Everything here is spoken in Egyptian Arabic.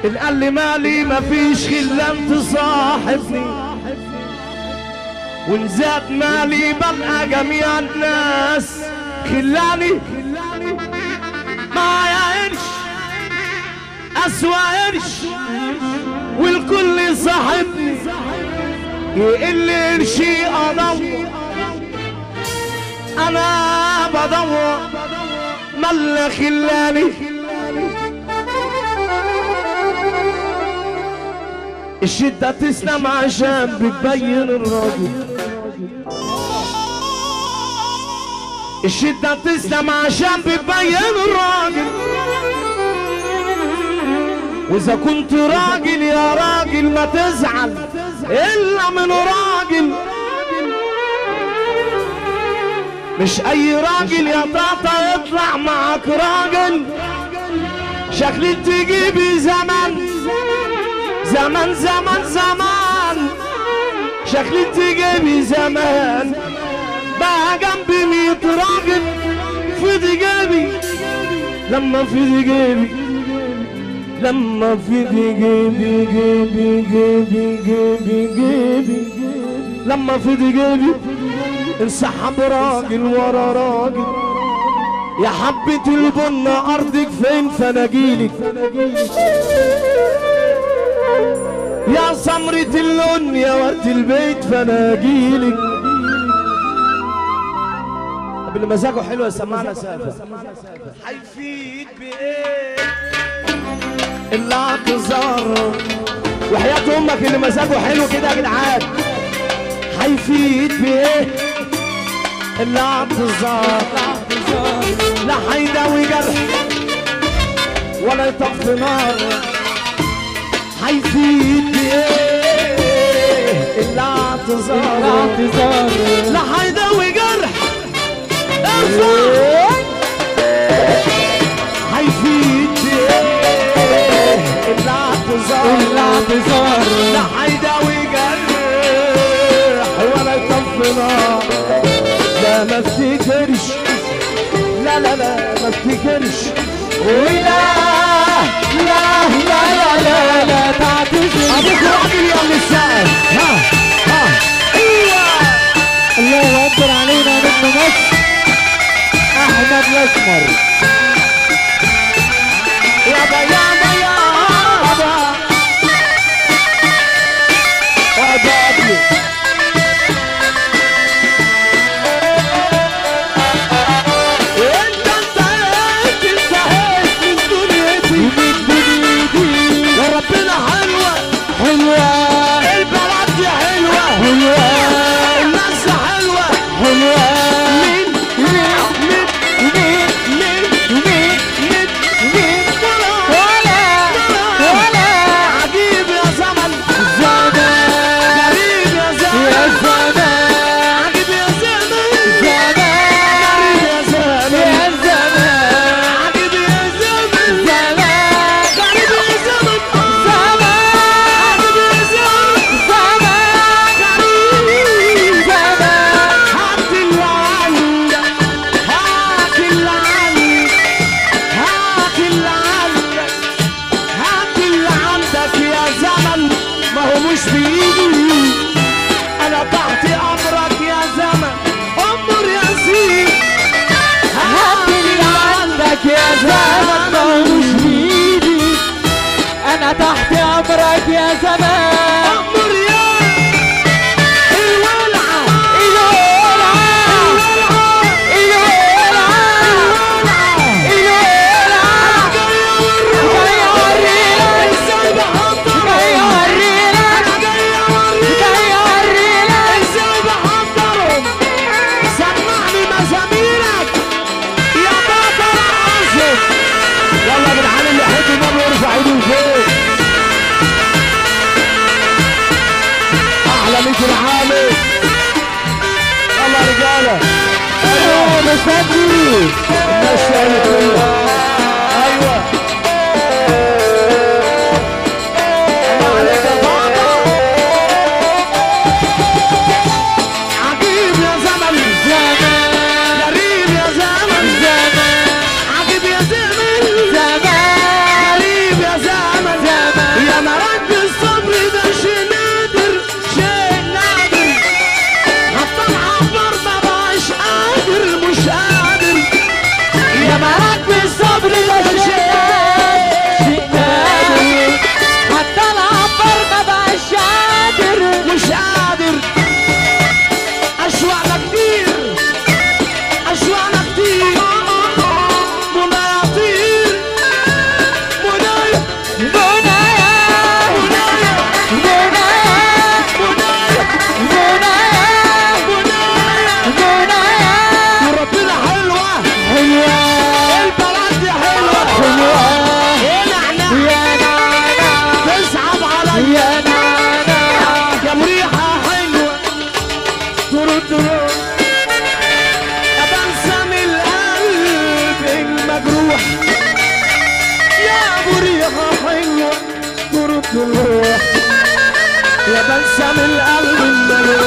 اللي قال لي مالي مفيش خلان تصاحبني وان زاد مالي بلقى جميع الناس خلاني معايا قرش اسوأ قرش والكل صاحبني يقل قرشي ادور انا بدور ملا خلاني الشدة تسلم عشان بتبين الراجل الشدة تسلم عشان بتبين الراجل واذا كنت راجل يا راجل ما تزعل الا من راجل مش اي راجل يا طاطا يطلع معك راجل شكلي تجيبي زمان زمان زمان زمان شكلي تجيبي زمان بقى جنبي ميت راجل في جيبي لما في جيبي لما في جيبي جيبي جيبي جيبي جيبي لما في جيبي انسحب راجل ورا راجل يا حبة البن أرضك فين فناجيلك يا سمرة اللون يا ورد البيت فناجيلك طب اللي مزاجه حلو يسمعنا سافر هيفيد بإيه الاعتذار وحياة أمك اللي مزاجه حلو كده يا جدعان هيفيد بإيه الاعتذار لا هيداوي جرح ولا يطفي نار هيفيد بايه الاعتذار لا هيداوي جرح ارفع هيفيد بايه الاعتذار لا هيداوي جرح ولا يطفي نار لا ما افتكرش لا لا لا ما افتكرش ولا لا لا لا لا لا تعتذر ابوك راجل يا ابن السائل ها ها ايوه الله اكبر علينا نجم مصر احمد الاسمر يابا يابا يابا يابا ابني انت انتهيت انتهيت من دنيتي ومن دنيتي يا ربنا حلوه حلوة البلد دي حلوه حلوة الناس حلوه حلوة مين مين مين مين مين مين مين ولا ولا عجيب يا زمن زمان غريب يا يا زمن زمان عجيب يا زمن زمان غريب يا زمن يا زمان عجيب يا زمن زمان غريب يا زمن زمان عجيب يا زمن زمان غريب زمان هات اللي عندك هات اللي عندك هات اللي عندك هات اللي عندك يا زمن ما هو مش بإيدي أنا تحت أمرك يا زمن أمر يا سيدي هات اللي عندك يا زمان ما هو مش بإيدي أنا تحت أمرك يا زمان أمر يا الولعة الولعة الولعة الولعة جاي أورينا ازاي بحضر جاي أورينا جاي أوريك جاي أورينا ازاي بحضرهم سمعني مزاميرك يا بطل عظم يلا يا جدعان اللي يحب النبي يرفع ايده لفوق احلى ميت العامل يلا يا رجاله أيوة مصدي الناس شايفه كلها ايوه الله عليك يا بابا عجيب يا زمن زمان غريب يا زمن زمان عجيب يا زمن زمان غريب يا زمن زمان الروح يا بلسم القلب المليان